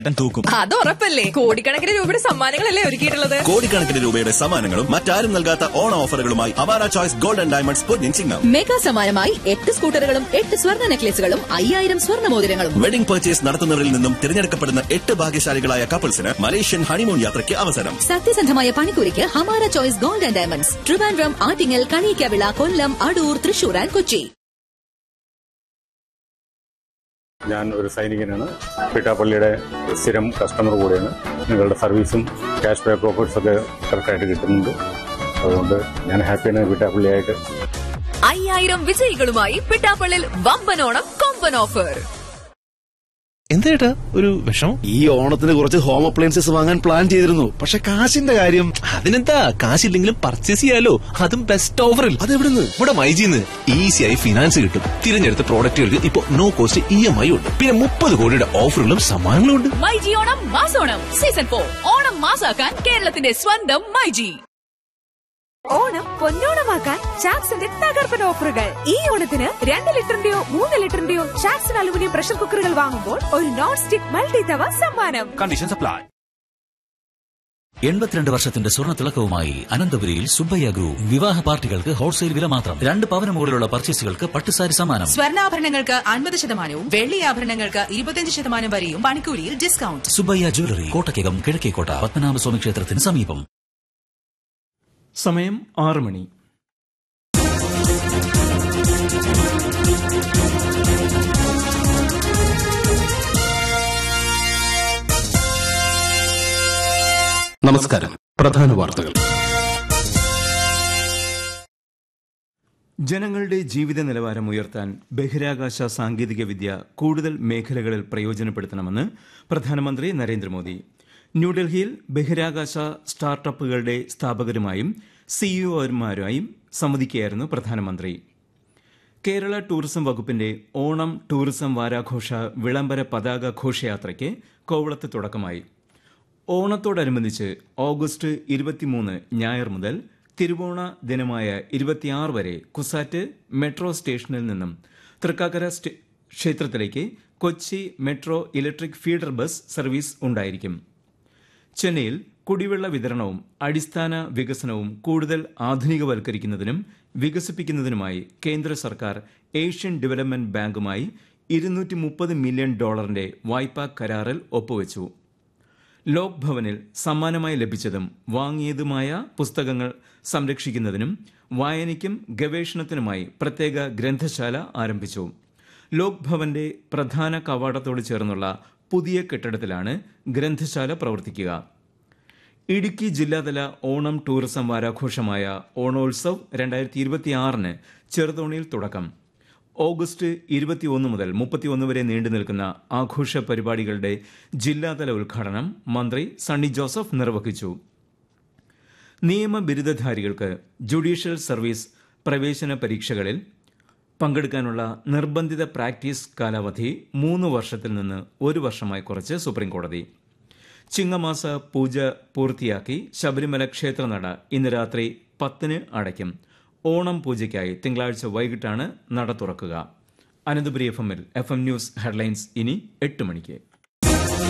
ഏട്ടൻ തൂക്കും അത് ഉറപ്പല്ലേ കോടിക്കണക്കിന് രൂപയുടെ സമ്മാനങ്ങളല്ലേ ഒരുക്കിയിട്ടുള്ളത് കോടിക്കണക്കിന് രൂപയുടെ സമ്മാനങ്ങളും മറ്റാരും നൽകാത്ത ഓണ ഓഫറുകളുമായി അവാര ചോയ്സ് ഗോൾഡൻ ഡയമണ്ട്സ് പൊന്നിൻ ചിങ്ങം മെഗാ സമ്മാനമായി എട്ട് സ്കൂട്ടറുകളും എട്ട് സ്വർണ്ണ നെക്ലേസുകളും അയ്യായിരം സ്വർണ്ണ മോതിരങ്ങളും വെഡിംഗ് പർച്ചേസ് നടത്തുന്നവരിൽ നിന്നും തിരഞ്ഞെടുക്കപ്പെടുന്ന എട്ട് ഭാഗ്യശാലികളായ കപ്പിൾസിന് മലേഷ്യൻ ഹണിമൂൺ യാത്രയ്ക്ക് അവസരം സത്യസന്ധമായ പണിക്കൂലിക്ക് Hamara Choice Gold and Diamonds Trivandrum Attingal Kaniyikkavila Kollam Adoor Thrissur and Kochi ഞാൻ ഒരു സൈനികനാണ് പിട്ടാപ്പള്ളിയുടെ സ്ഥിരം കസ്റ്റമർ കൂടെയാണ് നിങ്ങളുടെ സർവീസും ക്യാഷ് ബാക്ക് ഓഫേഴ്സ് ഒക്കെ കറക്റ്റായിട്ട് കിട്ടുന്നുണ്ട് അതുകൊണ്ട് ഞാൻ ഹാപ്പിയാണ് പിട്ടാപ്പള്ളിയായിട്ട് അയ്യായിരം വിജയികളുമായി പിട്ടാപ്പള്ളിൽ വമ്പനോണം കൊമ്പൻ ഓഫർ എന്തേട്ടാ ഒരു വിഷമം ഈ ഓണത്തിന് കുറച്ച് ഹോം അപ്ലയൻസസ് വാങ്ങാൻ പ്ലാൻ ചെയ്തിരുന്നു പക്ഷെ കാശിന്റെ കാര്യം അതിനെന്താ കാശില്ലെങ്കിലും പർച്ചേസ് ചെയ്യാലോ അതും ബെസ്റ്റ് ഓഫറിൽ അതെവിടുന്ന് ഇവിടെ മൈജിന്ന് ഈസിയായി ഫിനാൻസ് കിട്ടും തിരഞ്ഞെടുത്ത പ്രോഡക്റ്റുകൾക്ക് ഇപ്പൊ no cost E M I ഉണ്ട് പിന്നെ മുപ്പത് കോടിയുടെ ഓഫറുകളും സമ്മാനങ്ങളും ഉണ്ട് മൈജി ഓണം മാസോണം സീസൺ ഫോർ ഓണം മാസാക്കാൻ കേരളത്തിന്റെ സ്വന്തം മൈജി ഓണം പൊന്നോണമാക്കാൻ ചാക്സിന്റെ തകർപ്പൻ ഓഫറുകൾ ഈ ഓണത്തിന് രണ്ട് ലിറ്ററിന്റെയോ മൂന്ന് ലിറ്ററിന്റെയോ ചാക്സൺ അലുമിനിയം പ്രഷർ കുക്കറുകൾ വാങ്ങുമ്പോൾ ഒരു നോൺ സ്റ്റിക് മൾട്ടി തവ സമ്മാനം കണ്ടീഷൻ സപ്ലൈ എൺപത്തിരണ്ട് വർഷത്തിന്റെ സ്വർണ്ണ തിളക്കവുമായി അനന്തപുരിയിൽ സുബ്ബയ്യ ഗ്രൂപ്പ് വിവാഹ പാർട്ടികൾക്ക് ഹോൾസെയിൽ വില മാത്രം രണ്ട് പവന് മുകളിലുള്ള പർച്ചേസുകൾക്ക് പട്ടുസാരി സമ്മാനം സ്വർണ്ണാഭരണങ്ങൾക്ക് അൻപത് ശതമാനവും വെള്ളി ആഭരണങ്ങൾക്ക് ഇരുപത്തിയഞ്ച് ശതമാനം വരെയും പണിക്കൂലിയിൽ ഡിസ്കൗണ്ട് സുബ്ബയ്യ ജ്വല്ലറി കോട്ടയ്ക്കകം കിഴക്കേക്കോട്ട പത്മനാഭസ്വാമി ക്ഷേത്രത്തിന് സമീപം സമയം ആറ് മണി നമസ്കാരം പ്രധാന വാർത്തകൾ ജനങ്ങളുടെ ജീവിത നിലവാരം ഉയർത്താൻ ബഹിരാകാശ സാങ്കേതിക വിദ്യ കൂടുതൽ മേഖലകളിൽ പ്രയോജനപ്പെടുത്തണമെന്ന് പ്രധാനമന്ത്രി നരേന്ദ്രമോദി ന്യൂഡൽഹിയിൽ ബഹിരാകാശ സ്റ്റാർട്ടപ്പുകളുടെ സ്ഥാപകരുമായും സിഇഒമാരുമായും സംവദിക്കുകയായിരുന്നു പ്രധാനമന്ത്രി കേരള ടൂറിസം വകുപ്പിന്റെ ഓണം ടൂറിസം വാരാഘോഷ വിളംബര പതാക ഘോഷയാത്രയ്ക്ക് കോവളത്ത് തുടക്കമായി ഓണത്തോടനുബന്ധിച്ച് ഓഗസ്റ്റ് ഇരുപത്തിമൂന്ന് ഞായർ മുതൽ തിരുവോണ ദിനമായ ഇരുപത്തിയാറ് വരെ കുസാറ്റ് മെട്രോ സ്റ്റേഷനിൽ നിന്നും തൃക്കാക്കര സ്റ്റേ- ക്ഷേത്രത്തിലേക്ക് Kochi metro electric feeder bus service ഉണ്ടായിരിക്കും ചെന്നൈയിൽ കുടിവെള്ള വിതരണവും അടിസ്ഥാന വികസനവും കൂടുതൽ ആധുനികവൽക്കരിക്കുന്നതിനും വികസിപ്പിക്കുന്നതിനുമായി കേന്ദ്ര സർക്കാർ ഏഷ്യൻ ഡെവലപ്മെന്റ് ബാങ്കുമായി ഇരുന്നൂറ്റി മുപ്പത് മില്യൺ ഡോളറിന്റെ വായ്പാ കരാറിൽ ഒപ്പുവച്ചു ലോക് ഭവനിൽ സമ്മാനമായി ലഭിച്ചതും വാങ്ങിയതുമായ പുസ്തകങ്ങൾ സംരക്ഷിക്കുന്നതിനും വായനയ്ക്കും ഗവേഷണത്തിനുമായി പ്രത്യേക ഗ്രന്ഥശാല ആരംഭിച്ചു ലോക് ഭവന്റെ പ്രധാന കവാടത്തോട് ചേർന്നുള്ള പുതിയ കെട്ടിടത്തിലാണ് ഗ്രന്ഥശാല പ്രവർത്തിക്കുക ഇടുക്കി ജില്ലാതല ഓണം ടൂറിസം വാരാഘോഷമായ ഓണോത്സവ് രണ്ടായിരത്തി ഇരുപത്തിയാറിന് ചെറുതോണിയിൽ തുടക്കം ഓഗസ്റ്റ് ഇരുപത്തിയൊന്ന് മുതൽ മുപ്പത്തിയൊന്ന് വരെ നീണ്ടു നിൽക്കുന്ന ആഘോഷ പരിപാടികളുടെ ജില്ലാതല ഉദ്ഘാടനം മന്ത്രി സണ്ണി ജോസഫ് നിർവഹിച്ചു നിയമ ബിരുദധാരികൾക്ക് ജുഡീഷ്യൽ സർവീസ് പ്രവേശന പരീക്ഷകളിൽ പങ്കെടുക്കാനുള്ള നിർബന്ധിത പ്രാക്ടീസ് കാലാവധി മൂന്ന് വർഷത്തിൽ നിന്ന് ഒരു വർഷമായി കുറച്ച് സുപ്രീംകോടതി ചിങ്ങമാസ പൂജ പൂർത്തിയാക്കി ശബരിമല ക്ഷേത്രനട ഇന്ന് രാത്രി പത്തിന് അടയ്ക്കും ഓണം പൂജയ്ക്കായി തിങ്കളാഴ്ച വൈകിട്ടാണ് നട തുറക്കുക അനന്തപുരി എഫ് എമ്മിൽ എഫ് എം ന്യൂസ് ഹെഡ്ലൈൻസ് ഇനി എട്ട് മണിക്ക്